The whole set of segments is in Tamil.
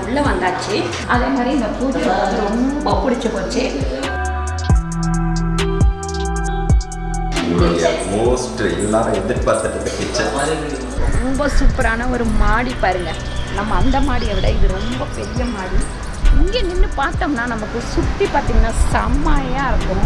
உள்ளே வந்தாச்சு அதே மாதிரி இந்த பூஜை வந்து ரொம்ப பிடிச்சி போச்சு உங்களுடைய மோஸ்ட் எல்லாரும் எதிர்பார்த்துட்டு கிச்சன் ரொம்ப சூப்பரான ஒரு மாடி பாருங்க நம்ம அந்த மாடியை விட இது ரொம்ப பெரிய மாடி இங்கே நின்று பார்த்தோம்னா நமக்கு சுற்றி பார்த்தீங்கன்னா செம்மையாக இருக்கும்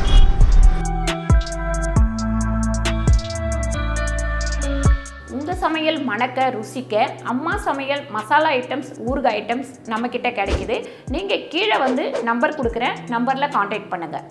உங்கள் சமையல் மணக்க ருசிக்க அம்மா சமையல் மசாலா ஐட்டம்ஸ் ஊறுகாய் ஐட்டம்ஸ் நம்மக்கிட்ட கிடைக்குது நீங்கள் கீழே வந்து நம்பர் கொடுக்குறேன் நம்பரில் காண்டாக்ட் பண்ணுங்கள்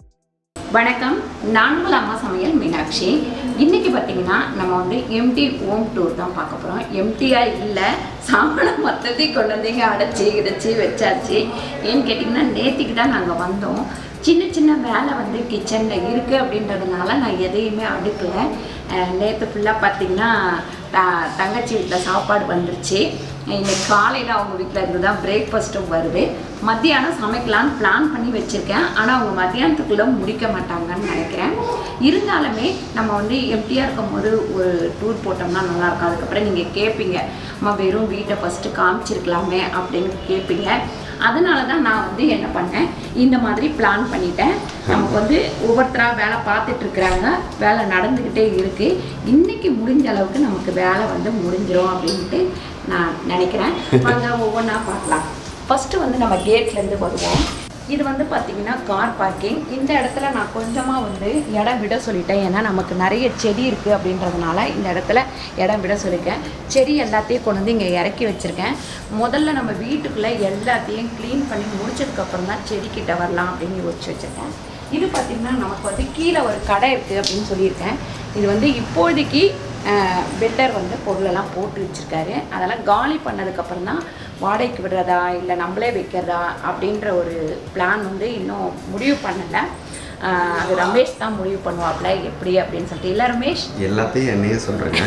வணக்கம் நான் உங்கள் அம்மா சமையல் மீனாட்சி இன்னைக்கு பார்த்தீங்கன்னா நம்ம வந்து எம்டி ஹோம் டூர் தான் பார்க்க போகிறோம் எம்டியாக இல்லை சாமானை மொத்தத்தையும் கொண்டு வந்து இங்கே அடைச்சி இடைச்சி வச்சாச்சு ஏன்னு கேட்டிங்கன்னா நேற்றுக்கு தான் நாங்கள் வந்தோம் சின்ன சின்ன வேலை வந்து கிச்சனில் இருக்குது அப்படின்றதுனால நான் எதையுமே அடுக்கலை நேற்று ஃபுல்லாக பார்த்தீங்கன்னா த- தங்கச்சி வீட்டில் சாப்பாடு வந்துருச்சு இன்னைக்கு காலையில் அவங்க வீட்டில் இருந்து தான் பிரேக்ஃபாஸ்ட்டும் வருது மத்தியானம் சமைக்கலான்னு பிளான் பண்ணி வச்சுருக்கேன் ஆனால் அவங்க மத்தியானத்துக்குள்ளே முடிக்க மாட்டாங்கன்னு நினைக்கிறேன் இருந்தாலுமே நம்ம வந்து எம்டியாக இருக்கும் போது ஒரு டூர் போட்டோம்னா நல்லாயிருக்கும் அதுக்கப்புறம் நீங்கள் கேட்பீங்க அம்மா வெறும் வீட்டை ஃபஸ்ட்டு காமிச்சிருக்கலாமே அப்படின்னு கேட்பீங்க அதனால தான் நான் வந்து என்ன பண்ணேன் இந்த மாதிரி பிளான் பண்ணிட்டேன் நமக்கு வந்து ஒவ்வொருத்தராக வேலை பார்த்துட்டு இருக்கிறாங்க வேலை நடந்துக்கிட்டே இருக்குது இன்னைக்கு முடிஞ்ச அளவுக்கு நமக்கு வேலை வந்து முடிஞ்சிரும் அப்படின்ட்டு நான் நினைக்கிறேன் வாங்க ஒவ்வொன்றா பார்க்கலாம் ஃபஸ்ட்டு வந்து நம்ம கேட்லேருந்து வருவோம் இது வந்து பார்த்தீங்கன்னா கார் பார்க்கிங் இந்த இடத்துல நான் கொஞ்சமாக வந்து இடம் விட சொல்லிட்டேன் ஏன்னா நமக்கு நிறைய செடி இருக்குது அப்படின்றதுனால இந்த இடத்துல இடம் விட சொல்லியிருக்கேன் செடி எல்லாத்தையும் கொண்டு வந்து இங்கே இறக்கி வச்சுருக்கேன் முதல்ல நம்ம வீட்டுக்குள்ளே எல்லாத்தையும் க்ளீன் பண்ணி முடிச்சதுக்கப்புறம் தான் செடிக்கிட்ட வரலாம் அப்படின்னு யோசிச்சு வச்சுருக்கேன் இது பார்த்திங்கன்னா நமக்கு வந்து கீழே ஒரு கடை இருக்குது அப்படின்னு சொல்லியிருக்கேன் இது வந்து இப்போதைக்கு பில்டர் வந்து பொருளெல்லாம் போட்டு வச்சுருக்காரு அதெல்லாம் காலி பண்ணதுக்கப்புறம் தான் வாடகைக்கு விடுறதா இல்லை நம்மளே வைக்கிறதா அப்படின்ற ஒரு பிளான் வந்து இன்னும் முடிவு பண்ணலை ஆஹ் அது ரமேஷ் தான் முடிவு பண்ணுவாப்ல எப்படி அப்படின்னு சொல்லிட்டு இல்லை ரமேஷ் எல்லாத்தையும் என்னையே சொல்றேங்க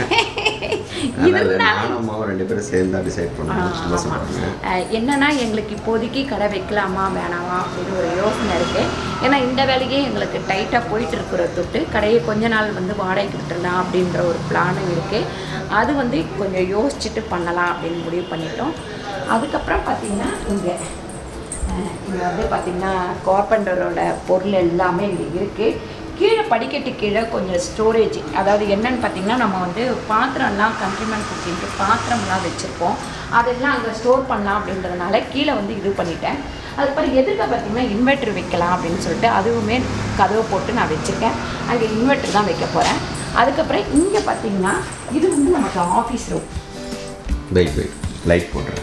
அதனால இருந்தாலும் நானும் அம்மாவும் ரெண்டு பேரும் சேர்ந்து தான் டிசைட் பண்ணுவோம் சும்மா ஆமா. சொல்றாங்க அஹ் என்னன்னா எங்களுக்கு இப்போதைக்கு கடை வைக்கலாமா வேணாமா அப்படின்னு ஒரு யோசனை இருக்கு ஏன்னா இந்த வேலையே எங்களுக்கு டைட்டாக போயிட்டு இருக்கிற தொட்டு கடையை கொஞ்ச நாள் வந்து வாடகைக்கு விட்டுடலாம் அப்படின்ற ஒரு பிளானும் இருக்கு அது வந்து கொஞ்சம் யோசிச்சுட்டு பண்ணலாம் அப்படின்னு முடிவு பண்ணிட்டோம் அதுக்கப்புறம் பார்த்தீங்கன்னா இங்கே இங்கே வந்து பார்த்திங்கன்னா கார்பெண்டரோட பொருள் எல்லாமே இங்கே இருக்குது கீழே படிக்கட்டு கீழே கொஞ்சம் ஸ்டோரேஜ் அதாவது என்னன்னு பார்த்தீங்கன்னா நம்ம வந்து பாத்திரம்லாம் கண்ட்ரிமேன் குக்கிங்க்கு பாத்திரம்லாம் வச்சுருப்போம் அதெல்லாம் அங்கே ஸ்டோர் பண்ணலாம் அப்படின்றதுனால கீழே வந்து இது பண்ணிட்டேன் அதுக்கப்புறம் எதிர்க்க பார்த்தீங்கன்னா இன்வெர்ட்ரு வைக்கலாம் அப்படின்னு சொல்லிட்டு அதுவுமே கதவை போட்டு நான் வச்சுருக்கேன் அங்கே இன்வெர்ட்ரு தான் வைக்க போகிறேன் அதுக்கப்புறம் இங்கே பார்த்தீங்கன்னா இது வந்து நமக்கு office room wait wait light போடுறேன்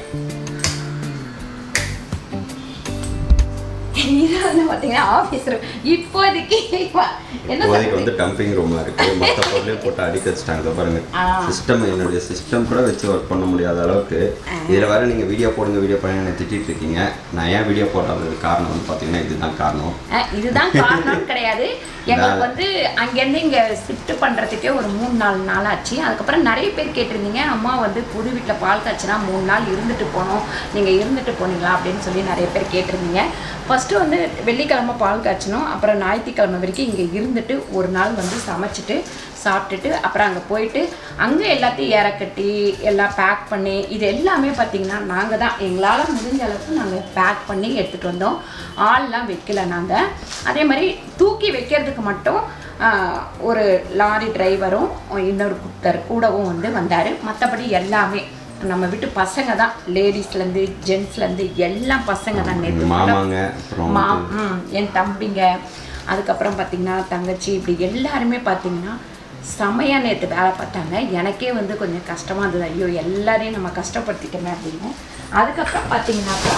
இது வந்து பார்த்தீங்கன்னா ஆஃபீஸ் ரூம் இப்போதைக்கு இப்ப என்ன இப்போதைக்கு சொல்றது? வந்து டம்பிங் ரூமா இருக்கு மற்ற பொருளையும் போட்டு அடிக்க வச்சுட்டாங்க பாருங்க ஆ. சிஸ்டம் என்னுடைய சிஸ்டம் கூட வச்சு ஒர்க் பண்ண முடியாத அளவுக்கு இதில் வேற நீங்கள் வீடியோ போடுங்க வீடியோ பண்ணி என்னை திட்டிட்டு இருக்கீங்க நான் ஏன் வீடியோ போடாதது காரணம் வந்து பார்த்தீங்கன்னா இதுதான் காரணம் அஹ் இதுதான் காரணம் கிடையாது எங்களுக்கு வந்து அங்கேருந்து இங்கே ஷிஃப்ட் பண்ணுறதுக்கே ஒரு மூணு நாலு நாள் ஆச்சு அதுக்கப்புறம் நிறைய பேர் கேட்டிருந்தீங்க அம்மா வந்து புது வீட்டில் பால் காய்ச்சினா மூணு நாள் இருந்துட்டு போனோம் நீங்கள் இருந்துட்டு போனீங்களா அப்படின்னு சொல்லி நிறைய பேர் கேட்டிருந்தீங்க ஃபஸ்ட்டு வந்து வெள்ளிக்கிழமை பால் காய்ச்சணும் அப்புறம் ஞாயிற்றுக்கிழமை வரைக்கும் இங்கே இருந்துட்டு ஒரு நாள் வந்து சமைச்சிட்டு சாப்பிட்டுட்டு அப்புறம் அங்கே போயிட்டு அங்கே எல்லாத்தையும் இற கட்டி எல்லாம் பேக் பண்ணி இது எல்லாமே பார்த்திங்கன்னா நாங்கள் தான் எங்களால் முடிஞ்ச அளவுக்கு நாங்கள் பேக் பண்ணி எடுத்துகிட்டு வந்தோம் ஆள்லாம் வைக்கல நாங்கள் அதே மாதிரி தூக்கி வைக்கிறதுக்கு மட்டும் ஆஹ், ஒரு லாரி டிரைவரும் இன்னொரு குத்தர் கூடவும் வந்து வந்தார் மற்றபடி எல்லாமே நம்ம வீட்டு பசங்க தான் லேடிஸ்லேருந்து ஜென்ஸ்லேருந்து எல்லாம் பசங்க தான் நேற்று மாமாங்க அப்புறம் மா வந்து ம் என் தம்பிங்க அதுக்கப்புறம் பார்த்தீங்கன்னா தங்கச்சி இப்படி எல்லாருமே பார்த்தீங்கன்னா செமையாக நேற்று வேலை பார்த்தாங்க எனக்கே வந்து கொஞ்சம் கஷ்டமாக இருந்தது ஐயோ எல்லாரையும் நம்ம கஷ்டப்படுத்திட்டோமே அப்படின்னு அதுக்கப்புறம் பார்த்தீங்கன்னாக்கா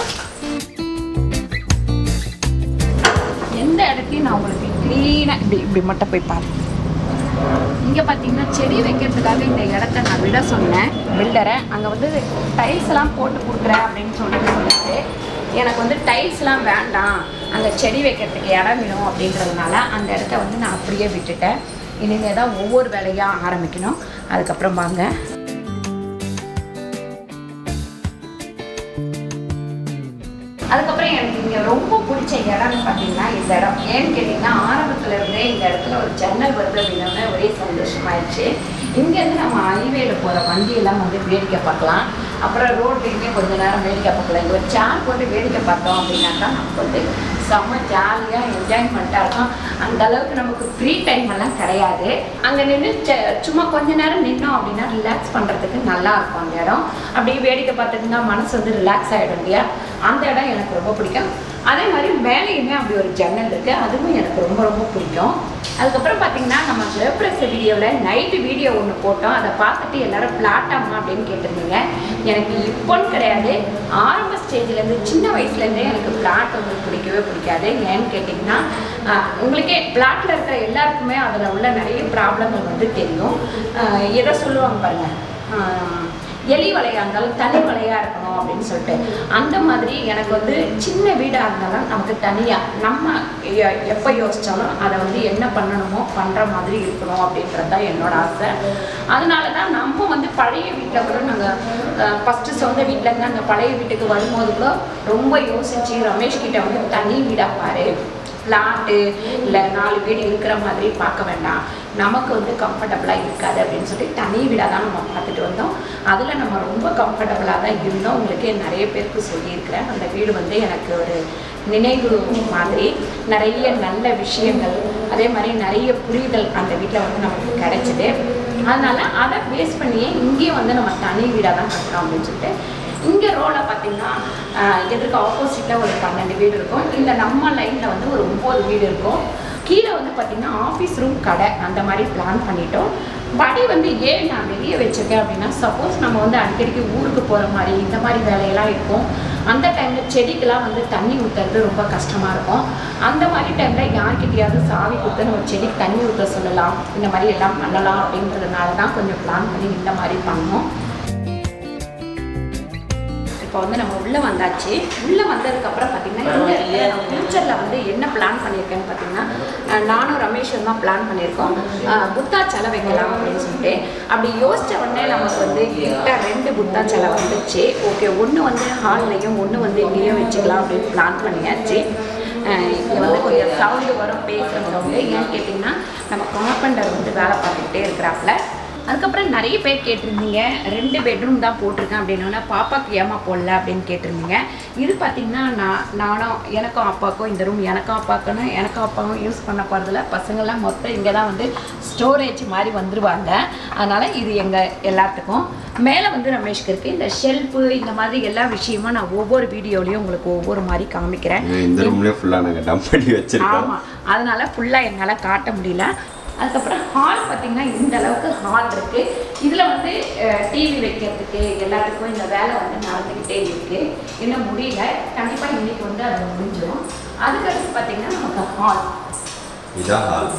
எந்த இடத்தையும் நான் உங்களுக்கு க்ளீனாக இப்படி இப்படி மட்டும் போய் பாருங்க இங்கே பார்த்தீங்கன்னா செடி வைக்கிறதுக்காக இந்த இடத்த நான் விட சொன்னேன் பில்டரை அங்கே வந்து டைல்ஸ் எல்லாம் போட்டு கொடுக்குறேன் அப்படின்னு சொல்லிட்டு சொல்லிட்டு எனக்கு வந்து டைல்ஸ்லாம் வேண்டாம் அங்கே செடி வைக்கிறதுக்கு இடம் வேணும் அப்படின்றதுனால அந்த இடத்த வந்து நான் அப்படியே விட்டுட்டேன் இனிமேல் தான் ஒவ்வொரு வேலையாக ஆரம்பிக்கணும் அதுக்கப்புறம் வாங்க அதுக்கப்புறம் எனக்கு இங்கே ரொம்ப பிடிச்ச இடம்னு பார்த்தீங்கன்னா இந்த இடம் ஏன்னு கேட்டிங்கன்னா ஆரம்பத்துல இருந்தே இந்த இடத்துல ஒரு ஜன்னல் வருது அப்படின்னா ஒரே சந்தோஷமாயிடுச்சு இங்கேருந்து நம்ம ஹைவேல போகிற வண்டியெல்லாம் வந்து வேடிக்கை பார்க்கலாம் அப்புறம் ரோட்லேயுமே கொஞ்ச நேரம் வேடிக்கை பார்க்கலாம் இங்கே ஒரு சேர் போட்டு வேடிக்கை பார்த்தோம் அப்படின்னாக்கா நமக்கு வந்து செம்ம ஜாலியாக என்ஜாய்மெண்ட்டாக இருக்கும் அந்த அளவுக்கு நமக்கு ஃப்ரீ டைம் எல்லாம் கிடையாது அங்கே நின்று சும்மா கொஞ்ச நேரம் நின்னோம் அப்படின்னா ரிலாக்ஸ் பண்ணுறதுக்கு நல்லா இருக்கும் அந்த இடம் அப்படியே வேடிக்கை பார்த்துட்டு இருந்தா மனசு வந்து ரிலாக்ஸ் ஆகிடும் இல்லையா அந்த இடம் எனக்கு ரொம்ப பிடிக்கும் அதே மாதிரி மேலேயுமே அப்படி ஒரு ஜன்னல் இருக்குது அதுவும் எனக்கு ரொம்ப ரொம்ப பிடிக்கும் அதுக்கப்புறம் பார்த்தீங்கன்னா நம்ம சிவப்பிரச வீடியோவில் நைட்டு வீடியோ ஒன்று போட்டோம் அதை பார்த்துட்டு எல்லாரும் பிளாட்டாமா அப்படின்னு கேட்டிருந்தீங்க எனக்கு இப்போன்னு கிடையாது ஆரம்ப ஸ்டேஜ்லேருந்து சின்ன வயசுலேருந்தே எனக்கு பிளாட் வந்து பிடிக்கவே பிடிக்காது ஏன்னு கேட்டிங்கன்னா ஆஹ், உங்களுக்கே பிளாட்டில் இருக்கிற எல்லாருக்குமே அதில் உள்ள நிறைய ப்ராப்ளங்கள் வந்து தெரியும் ஆஹ், எதை சொல்லுவாங்க பாருங்க ஆஹ், எலி வலையாக இருந்தாலும் தனி வலையாக இருக்கணும் அப்படின்னு சொல்லிட்டு அந்த மாதிரி எனக்கு வந்து சின்ன வீடாக இருந்தாலும் நமக்கு தனியாக நம்ம எ- எப்போ யோசித்தாலும் அதை வந்து என்ன பண்ணணுமோ பண்ணுற மாதிரி இருக்கணும் அப்படின்றது தான் என்னோட ஆசை அதனால தான் நம்ம வந்து பழைய வீட்டில் கூட நாங்கள் ஃபஸ்ட்டு சொந்த வீட்டில் இருந்து நாங்கள் பழைய வீட்டுக்கு வரும்போது கூட ரொம்ப யோசிச்சு ரமேஷ் கிட்ட வந்து தனி வீடாக பாரு பிளாட்டு இல்லை நாலு வீடு இருக்கிற மாதிரி பார்க்க வேண்டாம் நமக்கு வந்து கம்ஃபர்டபுளாக இருக்காது அப்படின்னு சொல்லி தனி வீடாக தான் நம்ம பார்த்துட்டு வந்தோம் அதில் நம்ம ரொம்ப கம்ஃபர்டபுளாக தான் இருந்தோம் உங்களுக்கு நிறைய பேருக்கு சொல்லியிருக்கிறேன் அந்த வீடு வந்து எனக்கு ஒரு நினைவு மாதிரி நிறைய நல்ல விஷயங்கள் அதே மாதிரி நிறைய புரிதல் அந்த வீட்டில் வந்து நமக்கு கிடைச்சிது அதனால அதை பேஸ் பண்ணியே இங்கேயும் வந்து நம்ம தனி வீடாக தான் கட்டுறோம் அப்படின்னு சொல்லிட்டு இங்கே ரோலை பார்த்தீங்கன்னா ஆஹ், எதிர்க்க ஆப்போசிட்டில் ஒரு பன்னெண்டு வீடு இருக்கும் இந்த நம்ம லைனில் வந்து ஒரு ஒம்பது வீடு இருக்கும் கீழே வந்து பார்த்தீங்கன்னா ஆஃபீஸ் ரூம் கடை அந்த மாதிரி பிளான் பண்ணிட்டோம் படி வந்து ஏன் நான் வெளியே வச்சிருக்கேன் அப்படின்னா சப்போஸ் நம்ம வந்து அடிக்கடிக்கு ஊருக்கு போகிற மாதிரி இந்த மாதிரி வேலையெல்லாம் இருக்கும் அந்த டைமில் செடிக்கெல்லாம் வந்து தண்ணி ஊற்றுறது ரொம்ப கஷ்டமாக இருக்கும் அந்த மாதிரி டைமில் யார்கிட்டயாவது சாவி கொடுத்து நம்ம செடிக்கு தண்ணி ஊற்ற சொல்லலாம் இந்த மாதிரி எல்லாம் பண்ணலாம் அப்படின்றதுனால தான் கொஞ்சம் பிளான் பண்ணி இந்த மாதிரி பண்ணோம் இப்போ வந்து நம்ம உள்ளே வந்தாச்சு உள்ளே வந்ததுக்கப்புறம் பார்த்தீங்கன்னா இந்த இடத்துல நான் ஃப்யூச்சரில் வந்து என்ன பிளான் பண்ணியிருக்கேன்னு பார்த்தீங்கன்னா அஹ் நானும் ரமேஷும் தான் பிளான் பண்ணியிருக்கோம் அஹ் புத்தா சிலை வைக்கலாம் அப்படின்னு சொல்லிட்டு அப்படி யோசித்த உடனே நமக்கு வந்து கிட்ட ரெண்டு புத்தா சிலை வந்துச்சு ஓகே ஒன்று வந்து ஹால்லையும் ஒன்று வந்து இங்கேயும் வச்சுக்கலாம் அப்படின்னு பிளான் பண்ணியாச்சு இங்கே வந்து கொஞ்சம் சவுண்டு வரும் பேசுகிற சவுண்டு ஏன்னு கேட்டிங்கன்னா நம்ம கார்பெண்டர் வந்து வேலை பார்த்துக்கிட்டே இருக்கிறாப்புல அதுக்கப்புறம் நிறைய பேர் கேட்டிருந்தீங்க ரெண்டு பெட்ரூம் தான் போட்டிருக்கேன் அப்படின்னோடனே பாப்பாக்கு ஏமா போடல அப்படின்னு கேட்டிருந்தீங்க இது பார்த்திங்கன்னா நான் நானும் எனக்கும் அப்பாவுக்கும் இந்த ரூம் எனக்கும் அப்பாவுக்குன்னு எனக்கும் அப்பாவும் யூஸ் பண்ண போகிறதில்ல பசங்கள்லாம் மொத்தம் இங்கே தான் வந்து ஸ்டோரேஜ் மாதிரி வந்துருவாங்க அதனால் இது எங்கள் எல்லாத்துக்கும் மேலே வந்து ரமேஷ்க்கு இருக்குது இந்த ஷெல்ஃபு இந்த மாதிரி எல்லா விஷயமும் நான் ஒவ்வொரு வீடியோலையும் உங்களுக்கு ஒவ்வொரு மாதிரி காமிக்கிறேன் இந்த ரூம்லேயே ஃபுல்லாக நாங்கள் டம்ப் பண்ணி வச்சிருக்கோம் ஆமாம் அதனால ஃபுல்லாக என்னால் காட்ட முடியல அதுக்கப்புறம் ஹால் பார்த்தீங்கன்னா இந்த அளவுக்கு ஹால் இருக்கு இதில் வந்து டிவி வைக்கிறதுக்கு எல்லாத்துக்கும் இந்த வேலை வந்து நடந்துக்கிட்டே இருக்கு இன்னும் முடியல கண்டிப்பாக இன்னைக்கு வந்து அது முடிஞ்சிடும் அதுக்கடுத்து பார்த்தீங்கன்னா நமக்கு ஹால் இதான் ஹால்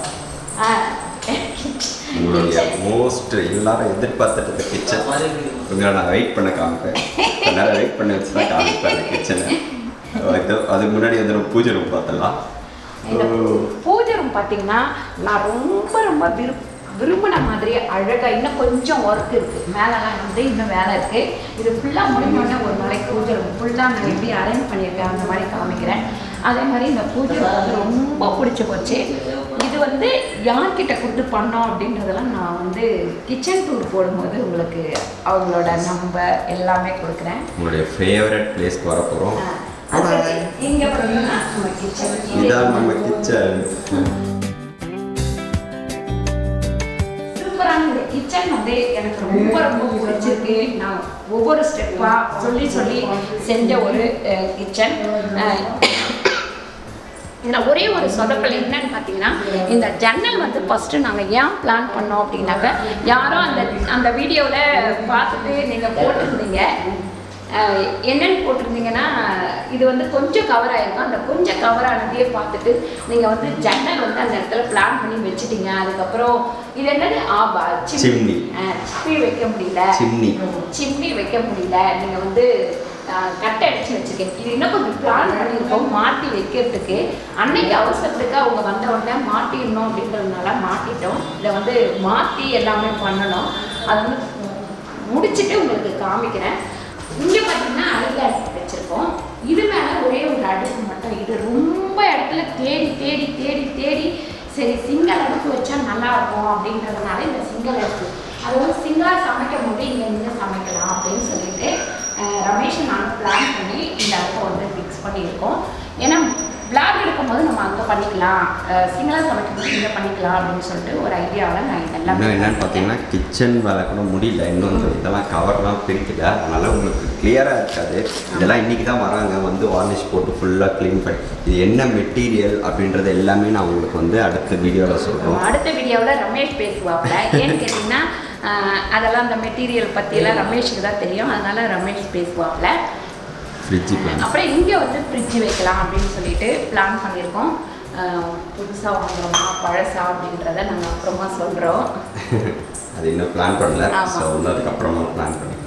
உங்களுடைய மோஸ்ட் எல்லாரும் எதிர்பார்த்துட்டு இருக்க கிச்சன் உங்களை நான் வெயிட் பண்ண காமிப்பேன் கொஞ்ச நேரம் வெயிட் பண்ண வச்சு தான் காமிப்பேன் அந்த கிச்சனை அதுக்கு முன்னாடி வந்து ஒரு பூஜை ரூம் பார்த்தலாம் இந்த பூஜை ரூம் பார்த்தீங்கன்னா நான் ரொம்ப ரொம்ப விரு விரும்பின மாதிரி அழகாக இன்னும் கொஞ்சம் ஒர்க் இருக்குது மேலெலாம் வந்து இன்னும் வேலை இருக்குது இது ஃபுல்லாக முடிஞ்சோடனே ஒரு நாளைக்கு பூஜை ரூம் ஃபுல்லாக நான் எப்படி அரேஞ்ச் பண்ணியிருக்கேன் அந்த மாதிரி காமிக்கிறேன் அதே மாதிரி இந்த பூஜை room வந்து ரொம்ப பிடிச்சி போச்சு இது வந்து யார்கிட்ட கொடுத்து பண்ணோம் அப்படின்றதெல்லாம் நான் வந்து கிச்சன் டூர் போடும்போது உங்களுக்கு அவங்களோட நம்பர் எல்லாமே கொடுக்குறேன் உங்களுடைய ஃபேவரட் பிளேஸ்க்கு வர போகிறோம் அதுக்கடுத்து இங்கே பார்த்தீங்கன்னா நம்ம கிச்சன் இதான் நம்ம கிச்சன் சூப்பரான இந்த கிச்சன் வந்து எனக்கு ரொம்ப ரொம்ப பிடிச்சிருக்கு நான் ஒவ்வொரு ஸ்டெப்பாக சொல்லி சொல்லி செஞ்ச ஒரு கிச்சன் இதில் ஒரே ஒரு சொதப்பல் என்னன்னு பார்த்தீங்கன்னா இந்த ஜன்னல் வந்து ஃபஸ்ட்டு நாங்கள் ஏன் பிளான் பண்ணோம் அப்படின்னாக்க யாரும் அந்த அந்த வீடியோவில் பார்த்துட்டு நீங்கள் போட்டிருந்தீங்க அஹ், என்னன்னு போட்டிருந்தீங்கன்னா இது வந்து கொஞ்சம் கவர் ஆயிருக்கும் அந்த கொஞ்சம் கவர் ஆனதையே பார்த்துட்டு நீங்கள் வந்து ஜன்னல் வந்து அந்த இடத்துல பிளான் பண்ணி வச்சுட்டீங்க அதுக்கப்புறம் இது என்னது ஆபா சிம்னி. சிம்னி வைக்க முடியல சிம்னி. சிம்னி வைக்க முடியல நீங்கள் வந்து ஆஹ், கட்டை அடிச்சு வச்சிருக்கேன் இது இன்னும் கொஞ்சம் பிளான் பண்ணியிருக்கோம் மாட்டி வைக்கிறதுக்கு அன்னைக்கு அவசரத்துக்கு அவங்க வந்த உடனே மாட்டிடணும் அப்படின்றதுனால மாட்டிட்டோம் இதை வந்து மாற்றி எல்லாமே பண்ணணும் அது வந்து முடிச்சுட்டு உங்களுக்கு காமிக்கிறேன் இங்கே பார்த்தீங்கன்னா அழகில் அடுப்பு வச்சுருக்கோம் இது மேலே ஒரே ஒரு அடுப்பு மட்டும் இது ரொம்ப இடத்துல தேடி தேடி தேடி தேடி சரி சிங்கிள் அடுப்பு வச்சா நல்லா இருக்கும் அப்படின்றதுனால இந்த சிங்கிள் அடுப்பு அது வந்து சிங்கிளாக சமைக்கும் போது இங்கே நின்று சமைக்கலாம் அப்படின்னு சொல்லிட்டு அஹ் ரமேஷ் நானும் பிளான் பண்ணி இந்த அடுப்பை வந்து ஃபிக்ஸ் பண்ணியிருக்கோம் ஏன்னா பிளாக் எடுக்கும்போது நம்ம அங்கே பண்ணிக்கலாம் சிங்கிளாக சமைக்கும்போது இங்கே பண்ணிக்கலாம் அப்படின்னு சொல்லிட்டு ஒரு ஐடியாவில் நான் இதெல்லாம் இன்னும் என்னன்னு பார்த்தீங்கன்னா கிச்சன் வேலை கூட முடியல இன்னும் இந்த இதெல்லாம் கவர்லாம் பிரிக்கல அதனால உங்களுக்கு கிளியராக இருக்காது இதெல்லாம் இன்னைக்கு தான் வராங்க வந்து வார்னிஷ் போட்டு ஃபுல்லாக க்ளீன் பண்ணி இது என்ன மெட்டீரியல் அப்படின்றது எல்லாமே நான் உங்களுக்கு வந்து அடுத்த வீடியோவில் சொல்கிறோம் அடுத்த வீடியோவில் ரமேஷ் பேசுவாப்ல ஏன்னு கேட்டிங்கன்னா அஹ், அதெல்லாம் அந்த மெட்டீரியல் பற்றியெல்லாம் ரமேஷுக்கு தான் தெரியும் அதனால ரமேஷ் பேசுவாப்ல ஃப்ரிட்ஜு பிளான் அப்புறம் இங்கே வந்து ஃப்ரிட்ஜ் வைக்கலாம் அப்படின்னு சொல்லிட்டு பிளான் பண்ணியிருக்கோம் புதுசாக வாங்குறோமா பழசா அப்படின்றத நாங்கள் அப்புறமா சொல்கிறோம் அது இன்னும் பிளான் பண்ணல ஆமா. ஸோ வந்து அதுக்கப்புறமா பிளான் பண்ணிக்கலாம்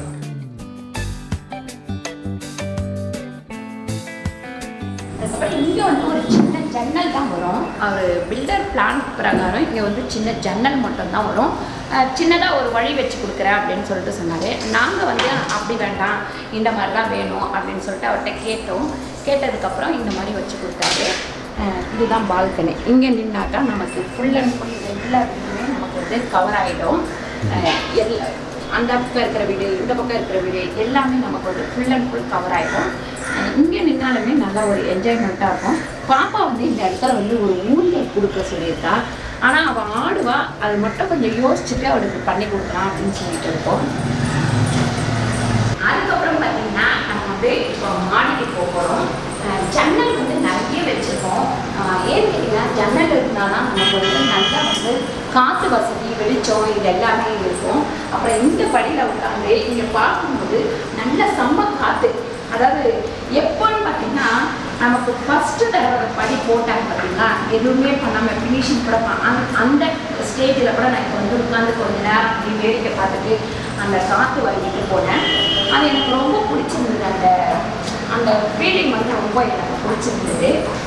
அதுக்கப்புறம் இங்கே வந்து ஒரு சின்ன ஜன்னல் தான் வரும் அவர் பில்டர் பிளான் பிரகாரம் இங்கே வந்து சின்ன ஜன்னல் மட்டும் தான் வரும் சின்னதாக ஒரு வழி வச்சு கொடுக்குறேன் அப்படின்னு சொல்லிட்டு சொன்னார் நாங்கள் வந்து அப்படி வேண்டாம் இந்த மாதிரி தான் வேணும் அப்படின்னு சொல்லிட்டு அவர்கிட்ட கேட்டோம் கேட்டதுக்கப்புறம் இந்த மாதிரி வச்சு கொடுத்தாரு அஹ் இதுதான் பால்கனி இங்கே நின்னாக்கா நமக்கு ஃபுல் அண்ட் ஃபுல் எல்லா வீடுமே நமக்கு வந்து கவர் ஆகிடும் எல்லா அந்த பக்கம் இருக்கிற வீடு இந்த பக்கம் இருக்கிற வீடு எல்லாமே நமக்கு வந்து ஃபுல் அண்ட் ஃபுல் கவர் ஆகிடும் இங்கே நின்னாலுமே நல்லா ஒரு என்ஜாய்மெண்ட்டாக இருக்கும் பாப்பா வந்து இந்த இடத்துல வந்து ஒரு ஊஞ்சல் கொடுக்க சொல்லியிருக்கா ஆனால் அவள் ஆடுவா அது மட்டும் கொஞ்சம் யோசிச்சுட்டு அவளுக்கு பண்ணி கொடுக்கலாம் அப்படின்னு சொல்லிட்டு இருக்கோம் அதுக்கப்புறம் பார்த்தீங்கன்னா நம்ம வந்து இப்போ மாடிக்கு போக போகிறோம் ஜன்னல் வந்து நிறைய வச்சுருக்கோம் ஏன்னு கேட்டிங்கன்னா ஜன்னல் இருந்தால் தான் நமக்கு வந்து நல்லா வந்து காற்று வசதி வெளிச்சம் இது எல்லாமே இருக்கும் அப்புறம் இந்த படியில் உட்காந்து இங்கே பார்க்கும்போது நல்ல செம்ம காற்று அதாவது எப்போன்னு பார்த்தீங்கன்னா நமக்கு ஃபஸ்ட்டு தடவை படி போட்டாங்க பார்த்தீங்களா எதுவுமே பண்ணாமல் ஃபினிஷிங் கூட ப- அந்த அந்த ஸ்டேஜில் கூட நான் இப்போ வந்து உட்காந்து கொஞ்ச நேரம் அப்படி வேடிக்கை பார்த்துட்டு அந்த காற்று வாங்கிட்டு போனேன் அது எனக்கு ரொம்ப பிடிச்சிருந்தது அந்த அந்த ஃபீலிங் வந்து ரொம்ப எனக்கு பிடிச்சிருந்தது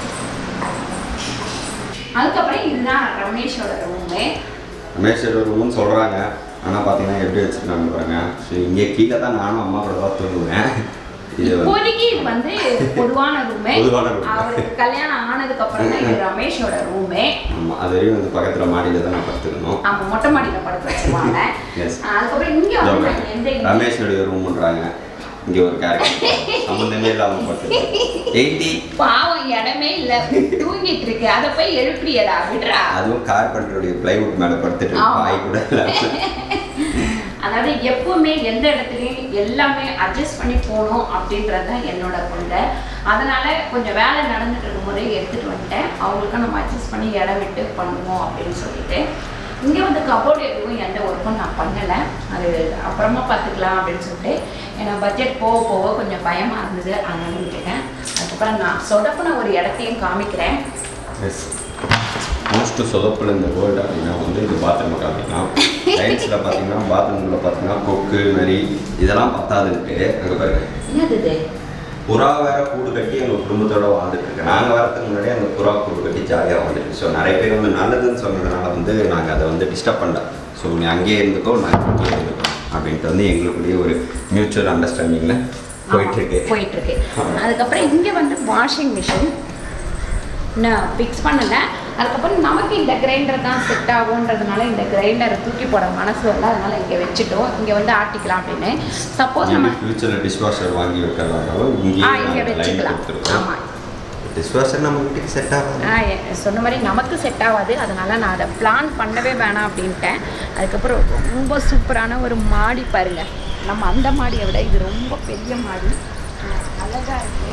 அதுக்கப்புறம் இதுதான் ரமேஷோட ரூமு ரமேஷ் ரூம்னு சொல்கிறாங்க ஆனால் பார்த்தீங்கன்னா எப்படி வச்சுருக்காங்க பாருங்க ஸோ இங்கே கீழே தான் நானும் அம்மா கூட தான் தூங்குவேன் இது வந்து இப்போதைக்கு இது வந்து பொதுவான ரூமு பொதுவான room. அவருக்கு கல்யாணம் ஆனதுக்கு அப்புறம் தான் இது ரமேஷோட ரூமு ஆமாம் அது வரையும் வந்து பக்கத்தில் மாடியில் தான் நான் படுத்துக்கணும் அவங்க மொட்டை மாடியில படுக்க வச்சிருவாங்க எஸ் அதுக்கப்புறம் இங்க வந்து நான் எந்த ரமேஷனுடைய ரூம்ன்றாங்க இங்கே ஒரு கேரக்டர் சம்மந்தமே இல்லாமல் படுத்து எயிட்டி பாவம் இடமே இல்ல தூங்கிட்டு இருக்கு அதை போய் எழுப்பியடா விடுறா அதுவும் கார்பெண்டருடைய பிளைவுட் மேலே படுத்துட்டு ஆமா. பாய் கூட இல்லாம. அதாவது எப்பவுமே எந்த இடத்துலையும் எல்லாமே அட்ஜஸ்ட் பண்ணி போகணும் அப்படின்றது தான் என்னோட கொள்கை அதனால கொஞ்சம் வேலை நடந்துட்டு இருக்கும்போதே எடுத்துட்டு வந்துட்டேன் அவங்களுக்கும் நம்ம அட்ஜஸ்ட் பண்ணி இடம் விட்டு பண்ணுவோம் அப்படின்னு சொல்லிட்டு இங்கே வந்து கபோர்டு எதுவும் எந்த ஒர்க்கும் நான் பண்ணலை அது அப்புறமா பார்த்துக்கலாம் அப்படின்னு சொல்லிட்டு ஏன்னா பட்ஜெட் போக போக கொஞ்சம் பயமாக இருந்தது அதனால விட்டுட்டேன் அதுக்கப்புறம் நான் சொதப்புன ஒரு இடத்தையும் காமிக்கிறேன் எஸ் மோஸ்ட் சொதப்பில் இந்த வேர்ல்டு அப்படின்னா வந்து இது பாத்ரூம் அப்படின்னா டைல்ஸில் பார்த்தீங்கன்னா பாத்ரூமில் பார்த்தீங்கன்னா கொக்கு நரி இதெல்லாம் பத்தாதுன்ட்டு அங்கே பாருங்க என்னது இது புறா வேற கூடு கட்டி எங்கள் குடும்பத்தோட வாழ்ந்துட்டு இருக்கு நாங்கள் வரதுக்கு முன்னாடி அந்த புறா கூடு கட்டி ஜாலியாக வாழ்ந்துட்டு ஸோ நிறைய பேர் வந்து நல்லதுன்னு சொன்னதுனால வந்து நாங்கள் அதை வந்து டிஸ்டர்ப் பண்ணல ஸோ நீ அங்கேயே இருந்துக்கோ நான் இங்கேயே இருந்துக்கோ அப்படின்ட்டு வந்து எங்களுக்குள்ளேயே ஒரு மியூச்சுவல் அண்டர்ஸ்டாண்டிங்கில் போயிட்டு இருக்கு போயிட்டு இருக்கு அதுக்கப்புறம் இங்கே வந்து வாஷிங் மிஷின் நான் ஃபிக்ஸ் பண்ணலை அதுக்கப்புறம் நமக்கு இந்த கிரைண்டர் தான் செட் ஆகுன்றதுனால இந்த கிரைண்டரை தூக்கி போட மனசு வரல அதனால இங்கே வச்சுட்டோம் இங்கே வந்து ஆட்டிக்கலாம் அப்படின்னு சப்போஸ் நம்ம ஃபியூச்சரில் டிஷ்வாஷர் வாங்கி வைக்கிறதாலும் ஆ இங்கேயே இங்கே லைன் வச்சுக்கலாம் கொடுத்துருக்கோம் ஆமாம் டிஷ்வாஷர் நம்ம வீட்டுக்கு செட் ஆகாது ஆ எ- சொன்ன மாதிரி நமக்கு செட் ஆகாது அதனால நான் அதை பிளான் பண்ணவே வேணாம் அப்படின்ட்டேன் அதுக்கப்புறம் ரொம்ப சூப்பரான ஒரு மாடி பாருங்க நம்ம அந்த மாடியை விட இது ரொம்ப பெரிய மாடி அஹ் அழகா இருக்கு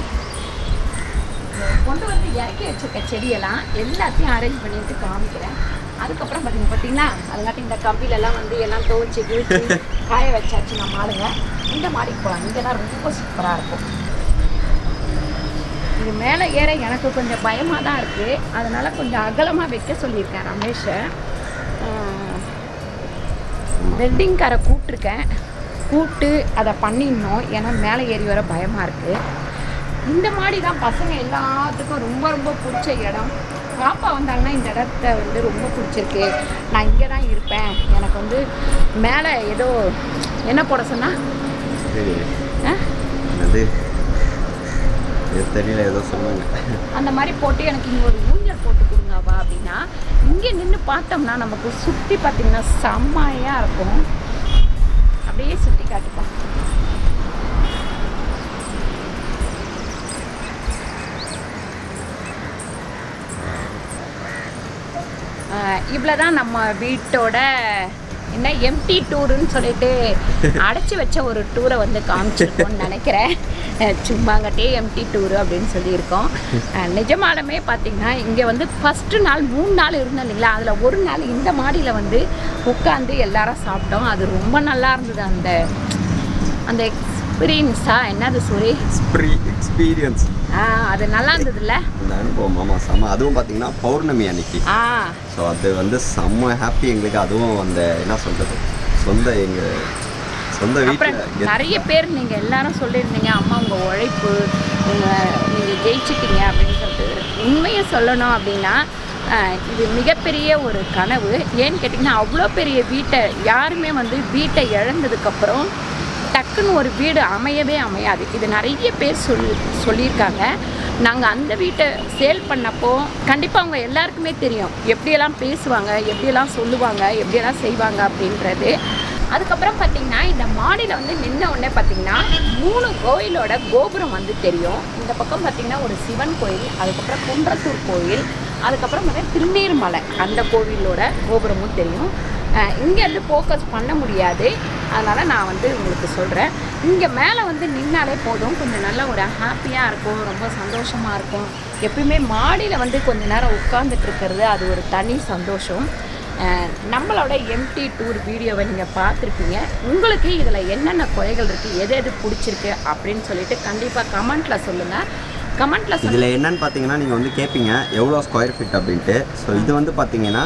இதை கொண்டு வந்து இறக்கி வச்சிருக்க செடியெல்லாம் எல்லாத்தையும் அரேஞ்ச் பண்ணிட்டு காமிக்கிறேன் அதுக்கப்புறம் பார்த்தீங்க பார்த்தீங்கன்னா அதுங்காட்டி இந்த கம்பிலெல்லாம் வந்து எல்லாம் துவைச்சி கிழிச்சு காய வச்சாச்சு நம்ம ஆளுங்க இந்த மாடிக்கு போகலாம் இங்கே தான் ரொம்ப சூப்பராக இருக்கும் இது மேலே ஏற எனக்கு கொஞ்சம் பயமாக தான் இருக்குது அதனால் கொஞ்சம் அகலமாக வைக்க சொல்லியிருக்கேன் ரமேஷை வெல்டிங்காரை கூப்பிட்ருக்கேன் கூப்பிட்டு அதை பண்ணிடணும் ஏன்னா மேலே ஏறி வர பயமாக இருக்குது இந்த மாடி தான் பசங்க எல்லாத்துக்கும் ரொம்ப ரொம்ப பிடிச்ச இடம் பாப்பா வந்தாங்கன்னா இந்த இடத்த வந்து ரொம்ப பிடிச்சிருக்கு நான் இங்கே தான் இருப்பேன் எனக்கு வந்து மேலே ஏதோ என்ன போட சொன்னா சரி ஆ அது இது தெரியல ஏதோ சொன்னாங்க அந்த மாதிரி போட்டு எனக்கு இங்கே ஒரு ஊஞ்சல் போட்டு கொடுங்கப்பா அப்படின்னா இங்கே நின்று பார்த்தோம்னா நமக்கு சுற்றி பார்த்தீங்கன்னா செம்மையாக இருக்கும் அப்படியே சுற்றி காட்டுப்பா இவ்வளோ தான் நம்ம வீட்டோட என்ன எம்டி டூருன்னு சொல்லிட்டு அடைச்சி வச்ச ஒரு டூரை வந்து காமிச்சிருக்கோம்னு நினைக்கிறேன் அஹ் சும்மாங்கட்டே எம்டி டூரு அப்படின்னு சொல்லியிருக்கோம் அஹ் நிஜமாலுமே பார்த்தீங்கன்னா இங்கே வந்து ஃபஸ்ட்டு நாள் மூணு நாள் இருந்தோம் இல்லைங்களா அதில் ஒரு நாள் இந்த மாடியில் வந்து உட்காந்து எல்லாரும் சாப்பிட்டோம் அது ரொம்ப நல்லா இருந்தது அந்த அந்த எக்ஸ்பீரியன்ஸா என்னது சூரி ஸ்ப்ரீ எக்ஸ்பீரியன்ஸ் ஆ அது நல்லா இருந்ததுல்ல அந்த அனுபவம் ஆமாம் செம்ம அதுவும் பார்த்தீங்கன்னா பௌர்ணமி அன்னைக்கு ஆ ஸோ அது வந்து செம்ம ஹாப்பி எங்களுக்கு அதுவும் அந்த என்ன சொல்கிறது சொந்த எங்கள் சொந்த அப்புறம் வீட்டில் நிறைய பேர் நீங்கள் எல்லாரும் சொல்லியிருந்தீங்க அம்மா உங்கள் உழைப்பு உங்கள் நீங்கள் ஜெயிச்சிட்டீங்க அப்படின்னு சொல்லிட்டு உண்மையை சொல்லணும் அப்படின்னா ஆஹ், இது மிகப்பெரிய ஒரு கனவு ஏன்னு கேட்டிங்கன்னா அவ்வளோ பெரிய வீட்டை யாருமே வந்து வீட்டை இழந்ததுக்கப்புறம் டக்குன்னு ஒரு வீடு அமையவே அமையாது இது நிறைய பேர் சொல் சொல்லியிருக்காங்க நாங்கள் அந்த வீட்டை சேல் பண்ணப்போ கண்டிப்பாக அவங்க எல்லாருக்குமே தெரியும் எப்படியெல்லாம் பேசுவாங்க எப்படியெல்லாம் சொல்லுவாங்க எப்படியெல்லாம் செய்வாங்க அப்படின்றது அதுக்கப்புறம் பார்த்தீங்கன்னா இந்த மாடியில் வந்து நின்ன உடனே பார்த்தீங்கன்னா மூணு கோயிலோட கோபுரம் வந்து தெரியும் இந்த பக்கம் பார்த்தீங்கன்னா ஒரு சிவன் கோயில் அதுக்கப்புறம் குன்றத்தூர் கோயில் அதுக்கப்புறம் பார்த்தீங்கன்னா திருநீர்மலை அந்த கோவிலோட கோபுரமும் தெரியும் அஹ் இங்கேருந்து ஃபோக்கஸ் பண்ண முடியாது அதனால் நான் வந்து உங்களுக்கு சொல்கிறேன் இங்கே மேலே வந்து நின்னாலே போதும் கொஞ்சம் நல்ல ஒரு ஹாப்பியாக இருக்கும் ரொம்ப சந்தோஷமாக இருக்கும் எப்பயுமே மாடியில் வந்து கொஞ்ச நேரம் உட்கார்ந்துட்டு இருக்கிறது அது ஒரு தனி சந்தோஷம் அஹ் நம்மளோட எம்டி டூர் வீடியோவை நீங்கள் பார்த்துருப்பீங்க உங்களுக்கு இதில் என்னென்ன குறைகள் இருக்குது எது எது பிடிச்சிருக்கு அப்படின்னு சொல்லிட்டு கண்டிப்பாக கமெண்ட்டில் சொல்லுங்கள் கமெண்ட்டில் சொல்லுங்கள் இதில் என்னன்னு பார்த்தீங்கன்னா நீங்கள் வந்து கேட்பீங்க எவ்வளோ ஸ்கொயர் ஃபீட் அப்படின்ட்டு ஸோ இது வந்து பார்த்தீங்கன்னா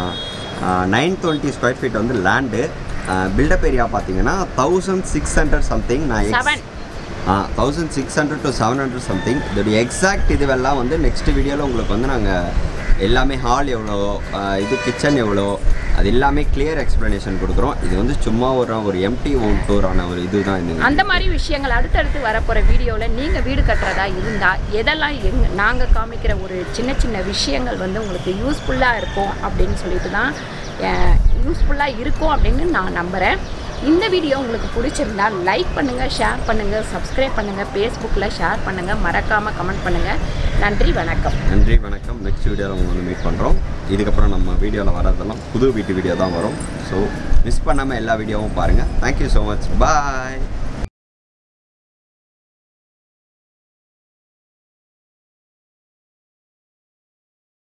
நைன் டுவெண்ட்டி ஸ்கொயர் ஃபீட் வந்து லேண்டு பில்டப் ஏரியா பார்த்தீங்கன்னா தௌசண்ட் சிக்ஸ் ஹண்ட்ரட் சம்திங் நான் Seven. Ah thousand six hundred to seven hundred something இதோடைய எக்ஸாக்ட் இதுவெல்லாம் வந்து நெக்ஸ்ட் வீடியோவில் உங்களுக்கு வந்து நாங்கள் எல்லாமே ஹால் எவ்வளோ ஆ, இது கிச்சன் எவ்வளோ அது எல்லாமே கிளியர் எக்ஸ்ப்ளனேஷன் கொடுக்குறோம் இது வந்து சும்மா ஒரு ஒரு எம்டி ஓன் டூரான ஒரு இதுதான் இந்த அந்த மாதிரி விஷயங்கள் அடுத்தடுத்து வரப்போகிற வீடியோவில் நீங்கள் வீடு கட்டுறதா இருந்தால் எதெல்லாம் எங் நாங்கள் காமிக்கிற ஒரு சின்ன சின்ன விஷயங்கள் வந்து உங்களுக்கு யூஸ்ஃபுல்லாக இருக்கும் அப்படின்னு சொல்லிட்டு தான் யூஸ்ஃபுல்லாக இருக்கும் அப்படின்னு நான் நம்புகிறேன் இந்த வீடியோ உங்களுக்கு பிடிச்சிருந்தா லைக் பண்ணுங்கள் ஷேர் பண்ணுங்கள் சப்ஸ்கிரைப் பண்ணுங்கள் ஃபேஸ்புக்கில் ஷேர் பண்ணுங்கள் மறக்காமல் கமெண்ட் பண்ணுங்கள் நன்றி வணக்கம் நன்றி வணக்கம் நெக்ஸ்ட் வீடியோவில் உங்களை வந்து மீட் பண்ணுறோம் இதுக்கப்புறம் நம்ம வீடியோவில் வரதெல்லாம் புது வீட்டு வீடியோ தான் வரும் ஸோ மிஸ் பண்ணாமல் எல்லா வீடியோவும் பாருங்கள் தேங்க்யூ ஸோ மச் பாய்